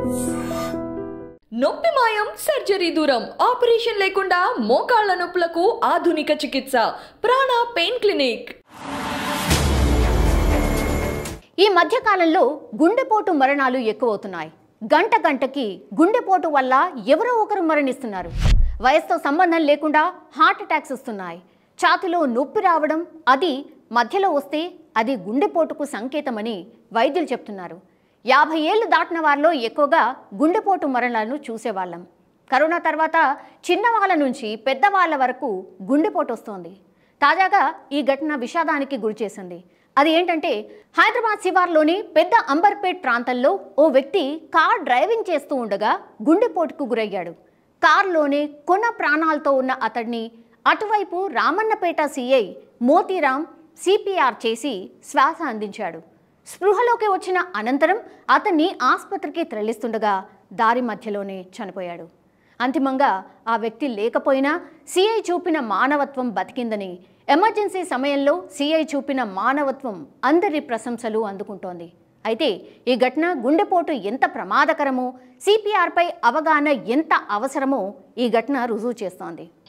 నొప్పి మాయం సర్జరీ దూరం ఆపరేషన్ లేకుండా మోకాళ్ల నొప్పులకు ఆధునిక చికిత్స ప్రాణ పెయిన్ క్లినిక్ ఈ మధ్యకాలంలో గుండెపోటు మరణాలు ఎక్కువవుతున్నాయి గంట గంటకి గుండెపోటు వల్ల ఎవరో ఒకరు మరణిస్తున్నారు వయసుతో సంబంధం లేకుండా హార్ట్ అటాక్స్ వస్తున్నాయి ఛాతిలో నొప్పి రావడం అది మధ్యలో వస్తే అది గుండెపోటుకు సంకేతమని వైద్యులు చెప్తున్నారు యాభై ఏళ్ళు దాటిన వారిలో ఎక్కువగా గుండెపోటు మరణాలను చూసేవాళ్ళం కరోనా తర్వాత చిన్నవాళ్ళ నుంచి పెద్దవాళ్ళ వరకు గుండెపోటు వస్తోంది తాజాగా ఈ ఘటన విషాదానికి గురిచేసింది అది ఏంటంటే హైదరాబాద్ శివార్లోని పెద్ద అంబర్పేట్ ప్రాంతంలో ఓ వ్యక్తి కార్ డ్రైవింగ్ చేస్తూ ఉండగా గుండెపోటుకు గురయ్యాడు కారులోనే కొన ప్రాణాలతో ఉన్న అతడిని అటువైపు రామన్నపేట సిఐ మోతీరాం సిపిఆర్ చేసి శ్వాస అందించాడు స్పృహలోకి వచ్చిన అనంతరం అతన్ని ఆసుపత్రికి తరలిస్తుండగా దారి మధ్యలోనే చనిపోయాడు అంతిమంగా ఆ వ్యక్తి లేకపోయినా సిఐ చూపిన మానవత్వం బతికిందని ఎమర్జెన్సీ సమయంలో సిఐ చూపిన మానవత్వం అందరి ప్రశంసలు అందుకుంటోంది అయితే ఈ ఘటన గుండెపోటు ఎంత ప్రమాదకరమో సిపిఆర్పై అవగాహన ఎంత అవసరమో ఈ ఘటన రుజువు చేస్తోంది